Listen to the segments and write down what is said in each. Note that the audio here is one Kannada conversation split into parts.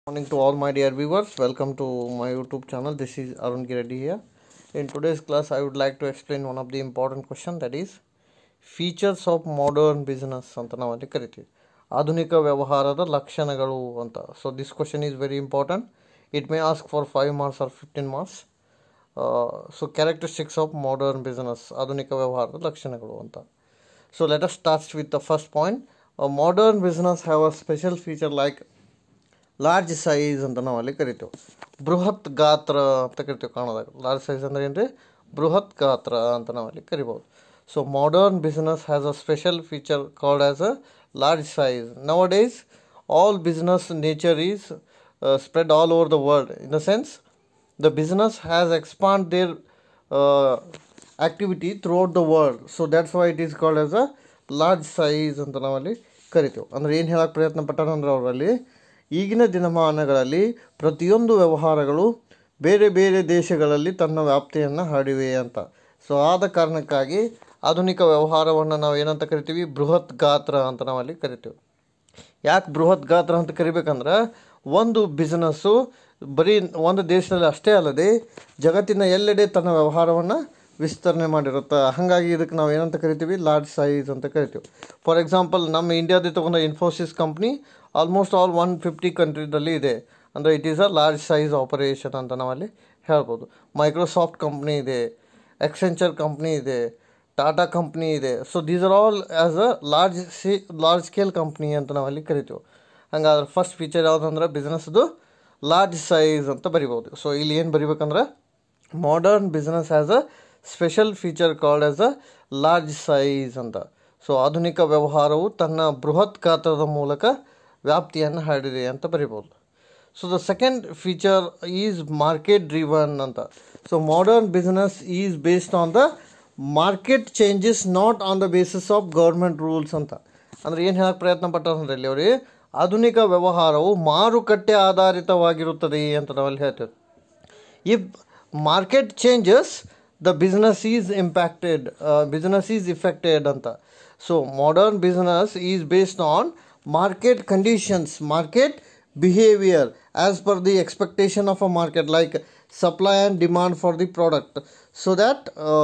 Morning to all my dear viewers. Welcome to my YouTube channel. This is Arun Gireddy here. In today's class, I would like to explain one of the important question that is features of modern business ಅಂತ ನಾವು ಅಲ್ಲಿ ಕರಿತೀವಿ ಆಧುನಿಕ ವ್ಯವಹಾರದ ಲಕ್ಷಣಗಳು ಅಂತ so this question is very important it may ask for five marks or fifteen marks so characteristics of modern business ಆಧುನಿಕ ವ್ಯವಹಾರದ ಲಕ್ಷಣಗಳು ಅಂತ so let us starts with the first point modern business have a special feature like large size ಅಂತ ನಾವು ಅಲ್ಲಿ ಕರಿತೇವೆ ಬೃಹತ್ ಗಾತ್ರ ಅಂತ ಕರಿತೇವೆ ಕಾಣೋದಾಗ ಲಾರ್ಜ್ ಸೈಜ್ ಅಂದ್ರೆ ಏನು ರೀ ಬೃಹತ್ ಗಾತ್ರ ಅಂತ ನಾವು ಅಲ್ಲಿ ಕರಿಬೋದು so modern business has a special feature called as a large size nowadays all business nature is spread all over the world in the sense the business has expand their uh, activity throughout the world so that's why it is called as a large size ಅಂತ ನಾವಲ್ಲಿ ಕರಿತೇವೆ ಅಂದರೆ ಏನು ಹೇಳಕ್ಕೆ ಪ್ರಯತ್ನ ಪಟ್ಟಾರಂದ್ರೆ ಅವರಲ್ಲಿ ಈಗಿನ ದಿನಮಾನಗಳಲ್ಲಿ ಪ್ರತಿಯೊಂದು ವ್ಯವಹಾರಗಳು ಬೇರೆ ಬೇರೆ ದೇಶಗಳಲ್ಲಿ ತನ್ನ ವ್ಯಾಪ್ತಿಯನ್ನು ಹರಡಿವೆ ಅಂತ ಸೊ ಆದ ಕಾರಣಕ್ಕಾಗಿ ಆಧುನಿಕ ವ್ಯವಹಾರವನ್ನು ನಾವು ಏನಂತ ಕರಿತೀವಿ ಬೃಹತ್ ಗಾತ್ರ ಅಂತ ನಾವಲ್ಲಿ ಕರಿತೀವಿ ಯಾಕೆ ಬೃಹತ್ ಗಾತ್ರ ಅಂತ ಕರಿಬೇಕಂದ್ರೆ ಒಂದು ಬಿಸ್ನೆಸ್ಸು ಬರೀ ಒಂದು ದೇಶದಲ್ಲಿ ಅಷ್ಟೇ ಅಲ್ಲದೆ ಜಗತ್ತಿನ ಎಲ್ಲೆಡೆ ತನ್ನ ವ್ಯವಹಾರವನ್ನು ವಿಸ್ತರಣೆ ಮಾಡಿರುತ್ತೆ ಹಾಗಾಗಿ ಇದಕ್ಕೆ ನಾವು ಏನಂತ ಕರಿತೀವಿ ಲಾರ್ಜ್ ಸೈಜ್ ಅಂತ ಕರಿತೀವಿ ಫಾರ್ ಎಕ್ಸಾಂಪಲ್ ನಮ್ಮ ಇಂಡಿಯಾದ ತಗೊಂಡ Infosys company almost all one fifty ಕಂಟ್ರಿದಲ್ಲಿ ಇದೆ ಅಂದರೆ it is a large size operation ಅಂತ ನಾವಲ್ಲಿ ಹೇಳ್ಬೋದು ಮೈಕ್ರೋಸಾಫ್ಟ್ ಕಂಪ್ನಿ ಇದೆ ಎಕ್ಸೆಂಚರ್ ಕಂಪ್ನಿ ಇದೆ ಟಾಟಾ ಕಂಪ್ನಿ ಇದೆ so these are all as a large ಸಿ ಲಾರ್ಜ್ ಸ್ಕೇಲ್ ಕಂಪ್ನಿ ಅಂತ ನಾವು ಅಲ್ಲಿ ಕರಿತೀವಿ ಹಂಗಾದ್ರೆ ಫಸ್ಟ್ ಫೀಚರ್ ಯಾವುದಂದ್ರೆ ಬಿಸ್ನೆಸ್ದು ಲಾರ್ಜ್ ಸೈಜ್ ಅಂತ ಬರಿಬೋದು ಸೊ ಇಲ್ಲಿ ಏನು ಬರಿಬೇಕಂದ್ರೆ modern business as a special feature called as a large size ಅಂತ ಸೊ ಆಧುನಿಕ ವ್ಯವಹಾರವು ತನ್ನ ಬೃಹತ್ ಗಾತ್ರದ ಮೂಲಕ ವ್ಯಾಪ್ತಿಯನ್ನು ಹರಡಿದೆ ಅಂತ ಬರಿಬೋದು so the second feature is market driven ಅಂತ so modern business is based on the market changes not on the basis of government rules ಅಂತ ಅಂದರೆ ಏನು ಹೇಳಕ್ಕೆ ಪ್ರಯತ್ನ ಪಟ್ಟಾರಂದ್ರೆ ಇಲ್ಲಿ ಅವ್ರಿಗೆ ಆಧುನಿಕ ವ್ಯವಹಾರವು ಮಾರುಕಟ್ಟೆ ಆಧಾರಿತವಾಗಿರುತ್ತದೆ ಅಂತ ನಾವಲ್ಲಿ ಹೇಳ್ತೇವೆ if market changes the business is impacted business is affected ಅಂತ so modern business is based on market conditions market behaviour as per the expectation of a market like supply and demand for the product so that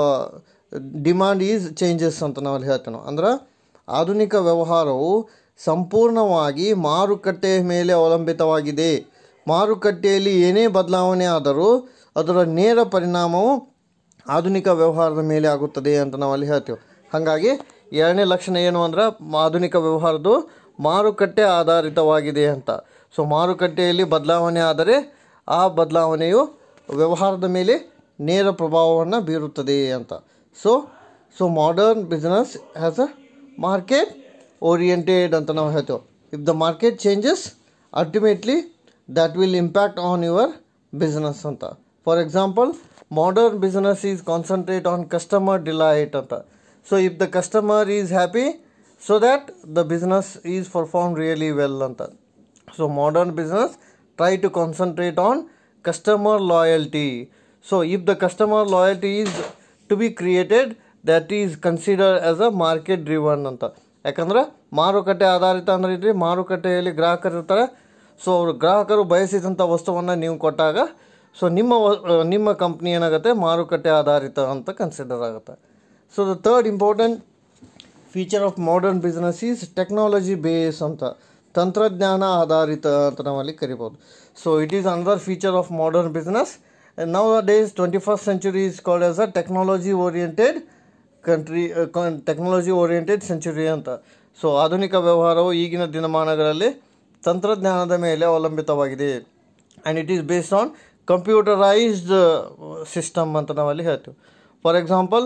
demand is changes ಅಂತ ನಾವಲ್ಲಿ ಹೇಳ್ತೇವೆ ಅಂದ್ರೆ ಆಧುನಿಕ ವ್ಯವಹಾರವು ಸಂಪೂರ್ಣವಾಗಿ ಮಾರುಕಟ್ಟೆಯ ಮೇಲೆ ಅವಲಂಬಿತವಾಗಿದೆ ಮಾರುಕಟ್ಟೆಯಲ್ಲಿ ಏನೇ ಬದಲಾವಣೆ ಆದರೂ ಅದರ ನೇರ ಪರಿಣಾಮವು ಆಧುನಿಕ ವ್ಯವಹಾರದ ಮೇಲೆ ಆಗುತ್ತದೆ ಅಂತ ನಾವು ಅಲ್ಲಿ ಹೇಳ್ತೀವಿ ಹಾಗಾಗಿ ಎರಡನೇ ಲಕ್ಷಣ ಏನು ಅಂದ್ರೆ ಆಧುನಿಕ ವ್ಯವಹಾರದ್ದು ಮಾರುಕಟ್ಟೆ ಆಧಾರಿತವಾಗಿದೆ ಅಂತ ಸೊ ಮಾರುಕಟ್ಟೆಯಲ್ಲಿ ಬದಲಾವಣೆ ಆದರೆ ಆ ಬದಲಾವಣೆಯು ವ್ಯವಹಾರದ ಮೇಲೆ ನೇರ ಪ್ರಭಾವವನ್ನು ಬೀರುತ್ತದೆ ಅಂತ so so modern business has a market oriented ಅಂತ ನಾವು ಹೇಳ್ತೇವೆ if the market changes ultimately that will impact on your business ಅಂತ for example modern business is concentrate on customer delight ಅಂತ so if the customer is happy so that the business is perform really well ಅಂತ so modern business try to concentrate on customer loyalty so if the customer loyalty is to be created that is consider as a market driven ಅಂತ ಯಾಕಂದ್ರೆ ಮಾರುಕಟ್ಟೆ ಆಧಾರಿತ ಅಂದ್ರೆ ಇದ್ರಿ ಮಾರುಕಟ್ಟೆಯಲ್ಲಿ ಗ್ರಾಹಕರು ಇರ್ತಾರೆ ಸೊ ಅವರು ಗ್ರಾಹಕರು ಬಯಸಿದಂಥ ವಸ್ತುವನ್ನು ನೀವು ಕೊಟ್ಟಾಗ ಸೊ ನಿಮ್ಮ ನಿಮ್ಮ ಕಂಪ್ನಿ ಏನಾಗುತ್ತೆ ಮಾರುಕಟ್ಟೆ ಆಧಾರಿತ ಅಂತ ಕನ್ಸಿಡರ್ ಆಗುತ್ತೆ so the third important feature of modern business is technology base ಅಂತ ತಂತ್ರಜ್ಞಾನ ಆಧಾರಿತ ಅಂತ ನಾವಲ್ಲಿ ಕರಿಬೋದು so it is another feature of modern business nowadays twenty first century is called as a technology oriented country technology oriented century ಅಂತ ಸೊ ಆಧುನಿಕ ವ್ಯವಹಾರವು ಈಗಿನ ದಿನಮಾನಗಳಲ್ಲಿ ತಂತ್ರಜ್ಞಾನದ ಮೇಲೆ ಅವಲಂಬಿತವಾಗಿದೆ and it is based on computerised system ಅಂತ ನಾವಲ್ಲಿ ಹೇಳ್ತೀವಿ ಫಾರ್ ಎಕ್ಸಾಂಪಲ್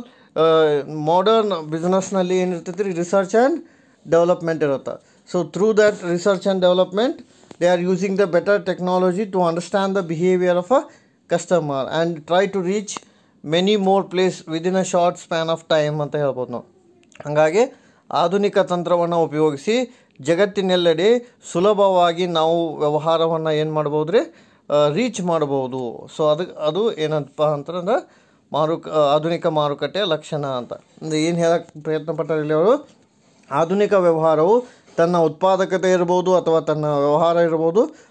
ಮಾಡರ್ನ್ ಬಿಸ್ನೆಸ್ನಲ್ಲಿ ಏನಿರ್ತೈತಿ ರೀ ರಿಸರ್ಚ್ ಆ್ಯಂಡ್ ಡೆವಲಪ್ಮೆಂಟ್ ಇರುತ್ತೆ so through that research and development they are using the better technology to understand the behaviour of a customer and try to reach many more place within a short span of time ಅಂತ ಹೇಳ್ಬೋದು ನಾವು ಹಾಗಾಗಿ ಆಧುನಿಕ ತಂತ್ರವನ್ನು ಉಪಯೋಗಿಸಿ ಜಗತ್ತಿನೆಲ್ಲೆಡೆ ಸುಲಭವಾಗಿ ನಾವು ವ್ಯವಹಾರವನ್ನು ಏನು ಮಾಡ್ಬೋದು ರೀ ರೀಚ್ ಮಾಡ್ಬೋದು ಸೊ ಅದಕ್ಕೆ ಅದು ಏನಂತಪ್ಪ ಅಂತಂದ್ರೆ ಮಾರುಕ ಆಧುನಿಕ ಮಾರುಕಟ್ಟೆಯ ಲಕ್ಷಣ ಅಂತ ಅಂದರೆ ಏನು ಹೇಳಕ್ಕೆ ಪ್ರಯತ್ನ ಪಟ್ಟಾರೆ ಇಲ್ಲಿ ಅವರು ಆಧುನಿಕ ವ್ಯವಹಾರವು ತನ್ನ ಉತ್ಪಾದಕತೆ ಇರ್ಬೋದು ಅಥವಾ ತನ್ನ ವ್ಯವಹಾರ ಇರ್ಬೋದು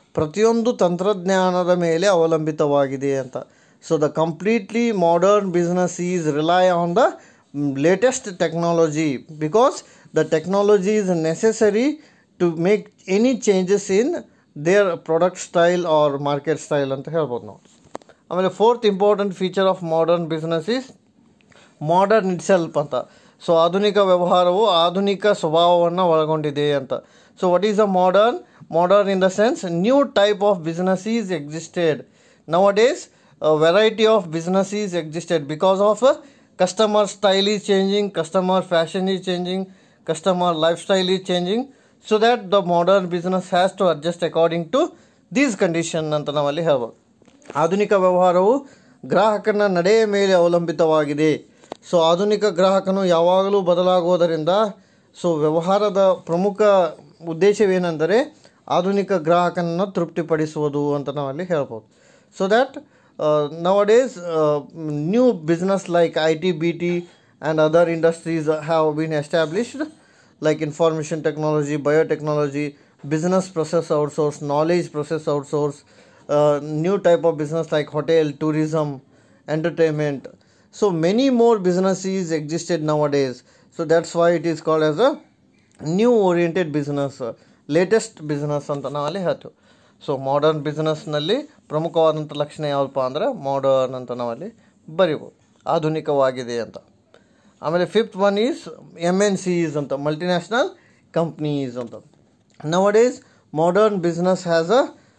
ಪ್ರತಿಯೊಂದು ತಂತ್ರಜ್ಞಾನದ ಮೇಲೆ ಅವಲಂಬಿತವಾಗಿದೆ ಅಂತ so the completely modern business is rely on the latest technology because the technology is necessary to make any changes in their product style or market style ಅಂತ ಹೇಳ್ಬೋದು ನಾವು ಆಮೇಲೆ fourth important feature of modern business is modern itself ಅಂತ ಸೊ ಆಧುನಿಕ ವ್ಯವಹಾರವು ಆಧುನಿಕ ಸ್ವಭಾವವನ್ನು ಒಳಗೊಂಡಿದೆ ಅಂತ so what is a modern modern in the sense new type of business is existed ನವ days variety of business is existed because of customer style is changing customer fashion is changing customer lifestyle is changing so that the modern business has to adjust according to these condition ಅಂತ ನಾವಲ್ಲಿ ಹೇಳ್ಬೋದು ಆಧುನಿಕ ವ್ಯವಹಾರವು ಗ್ರಾಹಕನ ನಡೆಯ ಮೇಲೆ ಅವಲಂಬಿತವಾಗಿದೆ ಸೊ ಆಧುನಿಕ ಗ್ರಾಹಕನು ಯಾವಾಗಲೂ ಬದಲಾಗುವುದರಿಂದ ಸೊ ವ್ಯವಹಾರದ ಪ್ರಮುಖ ಉದ್ದೇಶವೇನೆಂದರೆ ಆಧುನಿಕ ಗ್ರಾಹಕನನ್ನು ತೃಪ್ತಿಪಡಿಸುವುದು ಅಂತ ನಾವಲ್ಲಿ ಹೇಳ್ಬೋದು so that nowadays new business like I T B T and other industries have been established like information technology, biotechnology, business process outsource, knowledge process outsource, uh, new type of business like hotel, tourism, entertainment. So many more businesses existed nowadays. So that's why it is called as a new oriented business, uh, latest business ಅಂತ ನಾವಲ್ಲಿ ಹೇಳ್ತೀವಿ ಸೊ ಮಾಡರ್ನ್ ಬಿಸ್ನೆಸ್ನಲ್ಲಿ ಪ್ರಮುಖವಾದಂಥ ಲಕ್ಷಣ ಯಾವಪ್ಪ ಅಂದ್ರೆ ಮಾಡರ್ನ್ ಅಂತ ನಾವಲ್ಲಿ ಬರಿಬೋದು ಆಧುನಿಕವಾಗಿದೆ ಅಂತ ಆಮೇಲೆ fifth one is M N Cs ಅಂತ ಮಲ್ಟಿನ್ಯಾಷನಲ್ ಕಂಪ್ನೀಸ್ ಅಂತ nowadays modern business has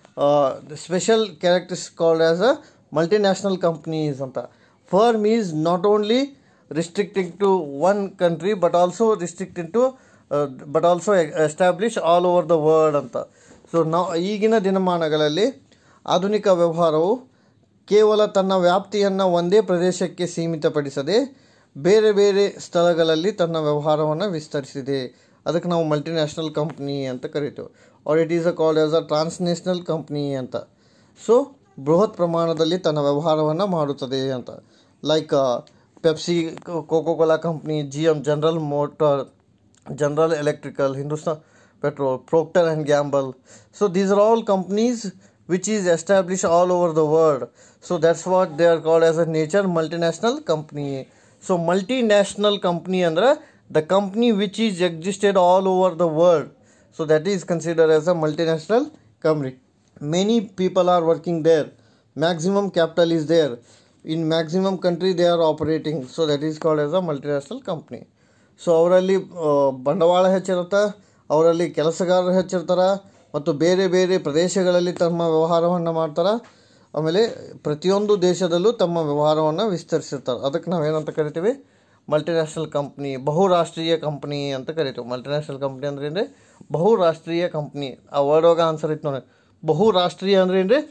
a special characters called as a multinational companies ಅಂತ firm is not only restricting to one country but also restricting to but also establish all over the world ಅಂತ ಸೊ ನಾವು ಈಗಿನ ದಿನಮಾನಗಳಲ್ಲಿ ಆಧುನಿಕ ವ್ಯವಹಾರವು ಕೇವಲ ತನ್ನ ವ್ಯಾಪ್ತಿಯನ್ನು ಒಂದೇ ಪ್ರದೇಶಕ್ಕೆ ಸೀಮಿತಪಡಿಸದೆ ಬೇರೆ ಬೇರೆ ಸ್ಥಳಗಳಲ್ಲಿ ತನ್ನ ವ್ಯವಹಾರವನ್ನು ವಿಸ್ತರಿಸಿದೆ ಅದಕ್ಕೆ ನಾವು ಮಲ್ಟಿನ್ಯಾಷನಲ್ ಕಂಪ್ನಿ ಅಂತ ಕರಿತೇವೆ or it is a called as a transnational company ಅಂತ ಸೊ ಬೃಹತ್ ಪ್ರಮಾಣದಲ್ಲಿ ತನ್ನ ವ್ಯವಹಾರವನ್ನು ಮಾಡುತ್ತದೆ ಅಂತ like Pepsi coca cola company G M general motor general electrical Hindustan petrol procter and gamble so these are all companies which is established all over the world so that's what they are called as a nature multinational company so multinational company andre the company which is existed all over the world so that is considered as a multinational company many people are working there maximum capital is there in maximum country they are operating so that is called as a multinational company so ಅವರಲ್ಲಿ ಬಂಡವಾಳ ಹೆಚ್ಚಿರುತ್ತೆ ಅವರಲ್ಲಿ ಕೆಲಸಗಾರರು ಹೆಚ್ಚಿರ್ತಾರೆ ಮತ್ತು ಬೇರೆ ಬೇರೆ ಪ್ರದೇಶಗಳಲ್ಲಿ ತಮ್ಮ ವ್ಯವಹಾರವನ್ನು ಮಾಡ್ತಾರೆ ಆಮೇಲೆ ಪ್ರತಿಯೊಂದು ದೇಶದಲ್ಲೂ ತಮ್ಮ ವ್ಯವಹಾರವನ್ನು ವಿಸ್ತರಿಸಿರ್ತಾರೆ ಅದಕ್ಕೆ ನಾವೇನಂತ ಕರಿತೀವಿ ಮಲ್ಟಿನ್ಯಾಷನಲ್ ಕಂಪ್ನಿ ಬಹುರಾಷ್ಟ್ರೀಯ ಕಂಪ್ನಿ ಅಂತ ಕರಿತೀವಿ ಮಲ್ಟಿನ್ಯಾಷನಲ್ ಕಂಪ್ನಿ ಅಂದ್ರೆ ಏನ್ರಿ ಬಹುರಾಷ್ಟ್ರೀಯ ಕಂಪ್ನಿ ಆ ವರ್ಡ್ ಒಳಗೆ ಆನ್ಸರ್ ಇತ್ತು ನೋಡಿ ಬಹುರಾಷ್ಟ್ರೀಯ ಅಂದ್ರೆ ಏನ್ರಿ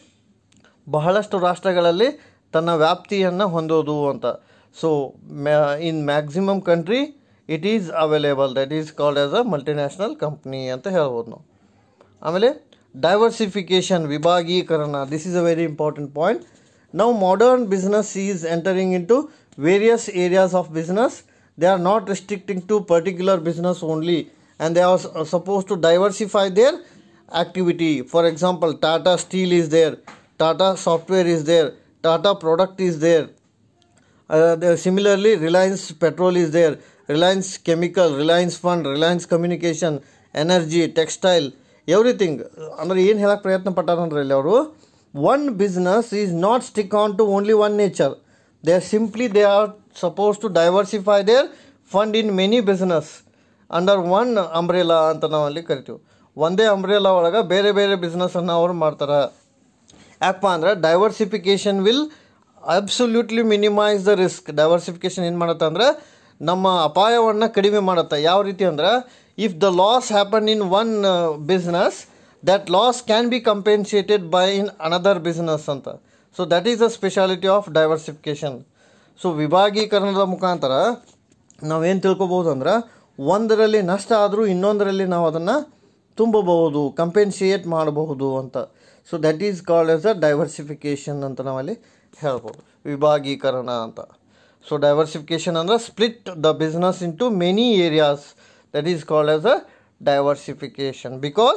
ಬಹಳಷ್ಟು ರಾಷ್ಟ್ರಗಳಲ್ಲಿ ತನ್ನ ವ್ಯಾಪ್ತಿಯನ್ನು ಹೊಂದೋದು ಅಂತ so in maximum country it is available that is called as a multinational company ಅಂತ ಹೇಳ್ಬೋದು ನಾವು ಆಮೇಲೆ ಡೈವರ್ಸಿಫಿಕೇಷನ್ ವಿಭಾಗೀಕರಣ this is a very important point ನಾವು modern business is entering in to various areas of business they are not restricting to particular business only and they are suppose to diversify their activity. For example, Tata Steel is there, Tata Software is there, Tata Product is there. Uh, there similarly, Reliance Petrol is there, Reliance Chemical, Reliance Fund, Reliance Communication, Energy, Textile, everything ಅಂದ್ರೆ ಏನು ಹೇಳಕ್ಕೆ ಪ್ರಯತ್ನ ಪಟ್ಟಾರಂದ್ರೆ ಇಲ್ಲಿ ಅವರು one business is not stick on to only one nature they are simply they are suppose to diversify their fund in many business under one umbrella ಅಂತ ನಾವು ಅಲ್ಲಿ ಕರಿತೀವಿ ಒಂದೇ ಅಂಬ್ರೆಲಾ ಒಳಗೆ ಬೇರೆ ಬೇರೆ ಬಿಸ್ನೆಸ್ಸನ್ನು ಅವ್ರು ಮಾಡ್ತಾರೆ ಯಾಕಪ್ಪ ಅಂದ್ರೆ diversification will absolutely minimise the risk diversification ಏನು ಮಾಡುತ್ತೆ ಅಂದ್ರೆ ನಮ್ಮ ಅಪಾಯವನ್ನು ಕಡಿಮೆ ಮಾಡುತ್ತೆ ಯಾವ ರೀತಿ ಅಂದ್ರೆ if the loss happen in one business that loss can be compensated by in another business ಅಂತ so that is the speciality of diversification so ವಿಭಾಗೀಕರಣದ ಮುಖಾಂತರ ನಾವೇನು ತಿಳ್ಕೊಬೋದು ಅಂದ್ರೆ ಒಂದರಲ್ಲಿ ನಷ್ಟ ಆದರೂ ಇನ್ನೊಂದರಲ್ಲಿ ನಾವು ಅದನ್ನು ತುಂಬಬಹುದು ಕಂಪೆನ್ಸಿಯೇಟ್ ಮಾಡಬಹುದು ಅಂತ so that is called as a diversification ಅಂತ ನಾವಲ್ಲಿ ಹೇಳ್ಬೋದು ವಿಭಾಗೀಕರಣ ಅಂತ ಸೊ ಡೈವರ್ಸಿಫಿಕೇಷನ್ ಅಂದ್ರೆ split the business into many areas that is called as a diversification because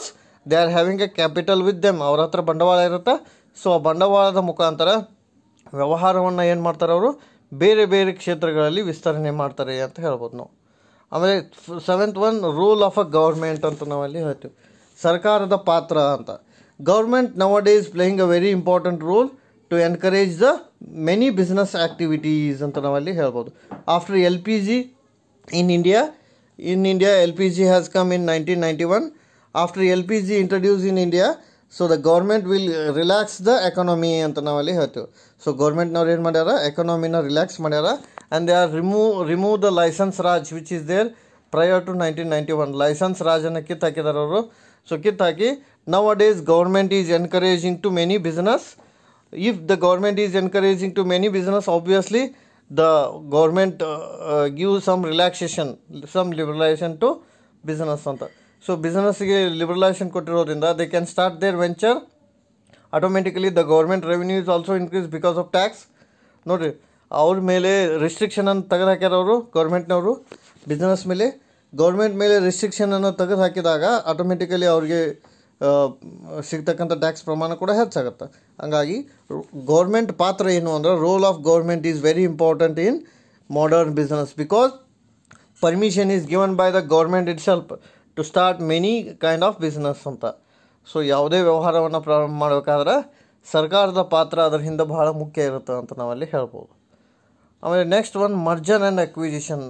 they are having a capital with them ಅವ್ರ ಹತ್ರ ಬಂಡವಾಳ ಇರುತ್ತೆ ಸೊ ಆ ಬಂಡವಾಳದ ಮುಖಾಂತರ ವ್ಯವಹಾರವನ್ನು ಏನು ಮಾಡ್ತಾರೆ ಅವರು ಬೇರೆ ಬೇರೆ ಕ್ಷೇತ್ರಗಳಲ್ಲಿ ವಿಸ್ತರಣೆ ಮಾಡ್ತಾರೆ ಅಂತ ಹೇಳ್ಬೋದು ನಾವು ಆಮೇಲೆ seventh one rule of a government ಅಂತ ನಾವಲ್ಲಿ ಹೇಳ್ತೀವಿ ಸರ್ಕಾರದ ಪಾತ್ರ ಅಂತ government nowadays playing a very important rule to encourage the many business activities ಅಂತ ನಾವಲ್ಲಿ ಹೇಳ್ಬೋದು after L P G in India in India L P G has come in nineteen ninety one after L P G introduce in India so the government will relax the economy ಅಂತ ನಾವಲ್ಲಿ ಹೇಳ್ತೀವಿ ಸೊ ಗೌರ್ಮೆಂಟ್ನವ್ರು ಏನು ಮಾಡ್ಯಾರ ಎಕಾನಮಿನ ರಿಲ್ಯಾಕ್ಸ್ ಮಾಡ್ಯಾರ and they are remove remove the licence raj which is there prior to nineteen ninety one licence ರಾಜನ್ನು ಕಿತ್ತು ಹಾಕಿದ್ದಾರೆ ಅವರು ಸೊ ಕಿತ್ತು ಹಾಕಿ nowadays government is encouraging to many business if the government is encouraging to many business obviously the government uh, uh, gives some relaxation some liberalization to business ಅಂತ ಸೊ ಬಿಸ್ನೆಸ್ಗೆ ಲಿಬರಲೈಸೇಷನ್ ಕೊಟ್ಟಿರೋದ್ರಿಂದ they can start their venture automatically the government revenue is also increase because of tax ನೋಡಿರಿ ಅವ್ರ ಮೇಲೆ ರಿಸ್ಟ್ರಿಕ್ಷನನ್ನು ತೆಗೆದು ಹಾಕ್ಯಾರ ಅವರು ಗೌರ್ಮೆಂಟ್ನವರು ಬಿಸ್ನೆಸ್ ಮೇಲೆ ಗೌರ್ಮೆಂಟ್ ಮೇಲೆ ರಿಸ್ಟ್ರಿಕ್ಷನನ್ನು ತೆಗೆದು ಹಾಕಿದಾಗ ಆಟೋಮೆಟಿಕಲಿ ಅವ್ರಿಗೆ ಆ, ಸಿಗ್ತಕ್ಕಂಥ ಟ್ಯಾಕ್ಸ್ ಪ್ರಮಾಣ ಕೂಡ ಹೆಚ್ಚಾಗುತ್ತೆ ಹಂಗಾಗಿ ಗೌರ್ಮೆಂಟ್ ಪಾತ್ರ ಏನು ಅಂದ್ರೆ role of government is very important in modern business because permission is given by the government itself to start many kind of business ಅಂತ ಸೊ ಯಾವುದೇ ವ್ಯವಹಾರವನ್ನು ಪ್ರಾರಂಭ ಮಾಡಬೇಕಾದ್ರೆ ಸರ್ಕಾರದ ಪಾತ್ರ ಅದರ ಹಿಂದೆ ಬಹಳ ಮುಖ್ಯ ಇರುತ್ತೆ ಅಂತ ನಾವಲ್ಲಿ ಹೇಳ್ಬೋದು ಆಮೇಲೆ next one merger and acquisition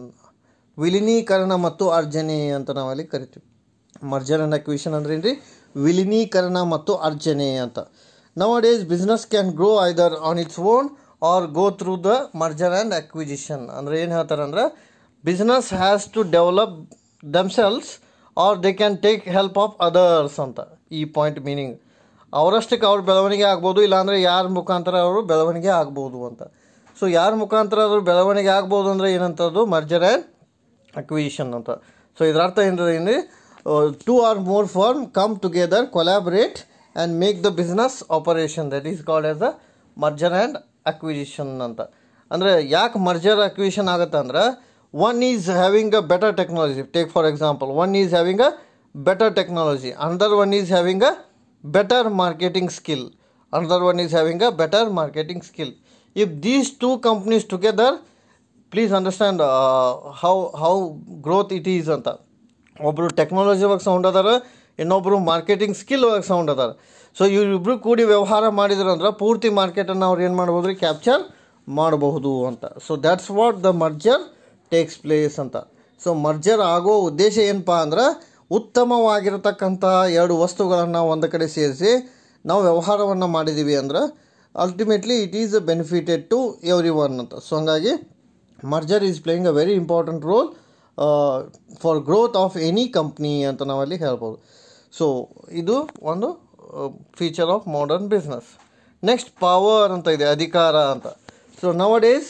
ವಿಲೀನೀಕರಣ ಮತ್ತು ಅರ್ಜನೆ ಅಂತ ನಾವಲ್ಲಿ ಕರಿತೀವಿ ಮರ್ಜರ್ ಆ್ಯಂಡ್ ಅಕ್ವಿಷನ್ ಅಂದ್ರೆ ಏನ್ರಿ ವಿಲೀನೀಕರಣ ಮತ್ತು ಅರ್ಜನೆ ಅಂತ nowadays business can grow either on its own or go through the merger and acquisition ಅಂದರೆ ಏನು ಹೇಳ್ತಾರೆ ಅಂದ್ರೆ business has to develop themselves or they can take help of others ಅಂತ ಈ ಪಾಯಿಂಟ್ ಮೀನಿಂಗ್ ಅವರಷ್ಟಕ್ಕೆ ಅವ್ರ ಬೆಳವಣಿಗೆ ಆಗ್ಬೋದು ಇಲ್ಲಾಂದರೆ ಯಾರ ಮುಖಾಂತರ ಅವರು ಬೆಳವಣಿಗೆ ಆಗ್ಬೋದು ಅಂತ ಸೊ ಯಾರ ಮುಖಾಂತರ ಅವರು ಬೆಳವಣಿಗೆ ಆಗ್ಬೋದು ಅಂದರೆ ಏನಂತದ್ದು ಮರ್ಜರ್ ಆ್ಯಂಡ್ ಅಕ್ವಿಷನ್ ಅಂತ ಸೊ ಇದರ ಅರ್ಥ ಏನ್ರಿ ಏನು two or more firm come together collaborate and make the business operation that is called as a merger and acquisition ಅಂತ ಅಂದರೆ ಯಾಕೆ ಮರ್ಜರ್ ಅಕ್ವಿಷನ್ ಆಗುತ್ತೆ ಅಂದ್ರೆ one is having a better technology take for example one is having a better technology another one is having a better marketing skill another one is having a better marketing skill if these two companies together please understand uh, how how growth it is ಅಂತ ಒಬ್ಬರು ಟೆಕ್ನಾಲಜಿ ಒಳಗೆ ಸೌಂಡ್ ಅದಾರ ಇನ್ನೊಬ್ಬರು ಮಾರ್ಕೆಟಿಂಗ್ ಸ್ಕಿಲ್ ಒಳಗೆ ಸೌಂಡ್ ಅದಾರ ಸೊ ಇವರಿಬ್ರು ಕೂಡಿ ವ್ಯವಹಾರ ಮಾಡಿದ್ರು ಅಂದ್ರೆ ಪೂರ್ತಿ ಮಾರ್ಕೆಟನ್ನು ಅವ್ರು ಏನು ಮಾಡ್ಬೋದು ರೀ ಕ್ಯಾಪ್ಚರ್ ಮಾಡಬಹುದು ಅಂತ so that's what the merger takes place ಅಂತ ಸೊ ಮರ್ಜರ್ ಆಗೋ ಉದ್ದೇಶ ಏನಪ್ಪ ಅಂದ್ರೆ ಉತ್ತಮವಾಗಿರತಕ್ಕಂಥ ಎರಡು ವಸ್ತುಗಳನ್ನು ಒಂದು ಕಡೆ ಸೇರಿಸಿ ನಾವು ವ್ಯವಹಾರವನ್ನು ಮಾಡಿದ್ದೀವಿ ಅಂದ್ರೆ ultimately it is benefited to every one ಅಂತ ಸೊ ಹಂಗಾಗಿ merger is playing a very important role for growth of any company ಅಂತ ನಾವಲ್ಲಿ ಹೇಳ್ಬೋದು ಸೊ ಇದು ಒಂದು feature of modern business next power ಅಂತ ಇದೆ ಅಧಿಕಾರ ಅಂತ so nowadays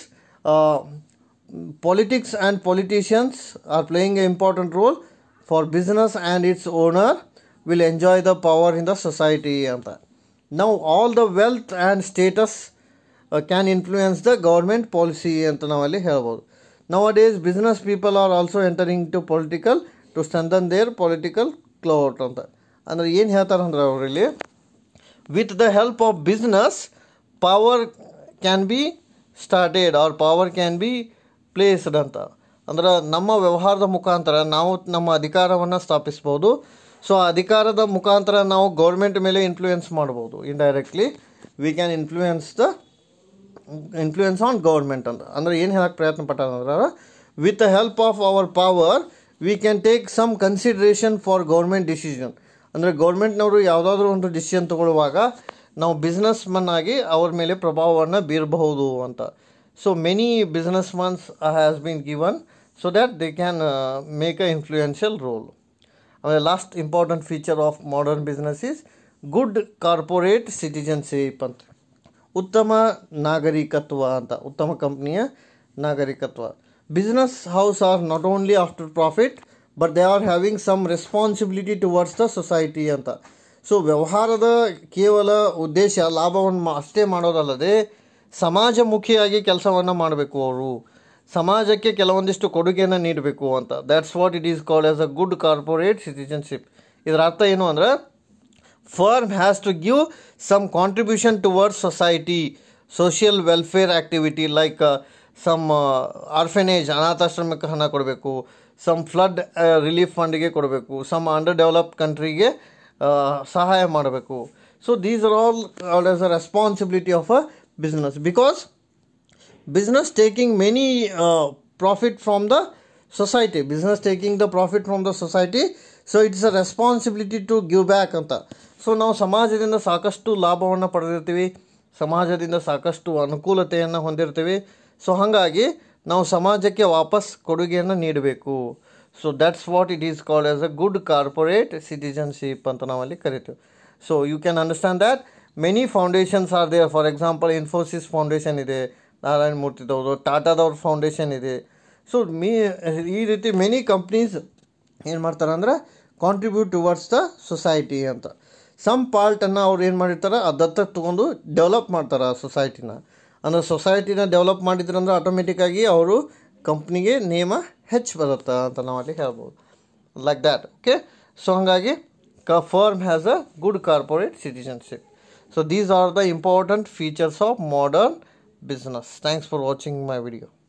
politics and politicians are playing an important role for business and its owner will enjoy the power in the society ಅಂತ now all the wealth and status uh, can influence the government policy ಅಂತ ನಾವಲ್ಲಿ ಹೇಳ್ಬೋದು nowadays business people are also entering into political to strengthen their political clout ಅಂತ ಅಂದ್ರೆ ಏನು ಹೇಳ್ತಾರಂದ್ರೆ ಅವರಲ್ಲಿ with the help of business power can be started or power can be placed ಅಂತ ಅಂದ್ರೆ ನಮ್ಮ ವ್ಯವಹಾರದ ಮುಖಾಂತರ ನಾವು ನಮ್ಮ ಅಧಿಕಾರವನ್ನು ಸ್ಥಾಪಿಸ್ಬೋದು ಸೊ ಆ ಅಧಿಕಾರದ ಮುಖಾಂತರ ನಾವು ಗೌರ್ಮೆಂಟ್ ಮೇಲೆ ಇನ್ಫ್ಲೂಯೆನ್ಸ್ ಮಾಡ್ಬೋದು indirectly we can influence the influence on government ಅಂತ ಅಂದರೆ ಏನು ಹೇಳಕ್ಕೆ ಪ್ರಯತ್ನ ಪಟ್ಟಾರ ಅಂದ್ರೆ with the help of our power we can take some consideration for government decision ಅಂದರೆ ಗೌರ್ಮೆಂಟ್ನವರು ಯಾವುದಾದ್ರೂ ಒಂದು ಡಿಸಿಷನ್ ತಗೊಳ್ಳುವಾಗ ನಾವು ಬಿಸ್ನೆಸ್ ಮನ್ ಆಗಿ ಅವ್ರ ಮೇಲೆ ಪ್ರಭಾವವನ್ನು ಬೀರಬಹುದು ಅಂತ so many business mans has been given so that they can make a influential role ಆಮೇಲೆ last important feature of modern business is good corporate citizenship ಅಂತ ಉತ್ತಮ ನಾಗರಿಕತ್ವ ಅಂತ ಉತ್ತಮ ಕಂಪ್ನಿಯ ನಾಗರಿಕತ್ವ business house are not only after profit but they are having some responsibility towards the society ಅಂತ ಸೊ ವ್ಯವಹಾರದ ಕೇವಲ ಉದ್ದೇಶ ಲಾಭವನ್ನು ಮಾ- ಅಷ್ಟೇ ಮಾಡೋದಲ್ಲದೆ ಸಮಾಜಮುಖಿಯಾಗಿ ಕೆಲಸವನ್ನು ಮಾಡಬೇಕು ಅವರು ಸಮಾಜಕ್ಕೆ ಕೆಲವೊಂದಿಷ್ಟು ಕೊಡುಗೆಯನ್ನು ನೀಡಬೇಕು ಅಂತ that's what it is called as a good corporate citizenship ಇದರ ಅರ್ಥ ಏನು ಅಂದರೆ firm has to give some contribution towards society social welfare activity like uh, some uh, orphanage ಅನಾಥಾಶ್ರಮಕ್ಕೆ ಹಣ ಕೊಡಬೇಕು ಸಮ್ ಫ್ಲಡ್ ರಿಲೀಫ್ ಫಂಡ್ಗೆ ಕೊಡಬೇಕು ಸಮ್ ಅಂಡರ್ ಡೆವಲಪ್ಡ್ ಕಂಟ್ರಿಗೆ ಸಹಾಯ ಮಾಡಬೇಕು so these are all as a responsibility of a business because business taking many uh, profit from the society business taking the profit from the society so it's a responsibility to give back ಅಂತ ಸೊ ನಾವು ಸಮಾಜದಿಂದ ಸಾಕಷ್ಟು ಲಾಭವನ್ನು ಪಡೆದಿರ್ತೀವಿ ಸಮಾಜದಿಂದ ಸಾಕಷ್ಟು ಅನುಕೂಲತೆಯನ್ನು ಹೊಂದಿರ್ತೀವಿ ಸೊ ಹಾಗಾಗಿ ನಾವು ಸಮಾಜಕ್ಕೆ ವಾಪಸ್ ಕೊಡುಗೆಯನ್ನು ನೀಡಬೇಕು so that's what it is called as a good corporate citizenship ಅಂತ ನಾವಲ್ಲಿ ಕರಿತೀವಿ so you can understand that many foundations are there for example Infosys foundation ಇದೆ ನಾರಾಯಣ ಮೂರ್ತಿದವ್ರದ್ದು ಟಾಟಾದವ್ರ ಫೌಂಡೇಶನ್ ಇದೆ ಸೊ ಮೀ ಈ ರೀತಿ ಮೆನಿ ಕಂಪ್ನೀಸ್ ಏನು ಮಾಡ್ತಾರೆ ಅಂದ್ರೆ ಕಾಂಟ್ರಿಬ್ಯೂಟ್ ಟುವರ್ಡ್ಸ್ ದ ಸೊಸೈಟಿ ಅಂತ ಸಮ್ ಪಾರ್ಟನ್ನು ಅವ್ರು ಏನು ಮಾಡಿರ್ತಾರೆ ಆ ದತ್ತಕ್ಕೆ ತೊಗೊಂಡು ಡೆವಲಪ್ ಮಾಡ್ತಾರೆ ಆ ಸೊಸೈಟಿನ ಅಂದರೆ ಸೊಸೈಟಿನ ಡೆವಲಪ್ ಮಾಡಿದ್ರಂದ್ರೆ ಆಟೋಮೆಟಿಕ್ಕಾಗಿ ಅವರು ಕಂಪ್ನಿಗೆ ನೇಮ ಹೆಚ್ಚು ಬರುತ್ತೆ ಅಂತ ನಾವು ಅಲ್ಲಿ ಹೇಳ್ಬೋದು ಲೈಕ್ ದ್ಯಾಟ್ ಓಕೆ ಸೊ ಹಾಗಾಗಿ ಕ firm has a good corporate citizenship so these are the important features of modern business. Thanks for watching my video.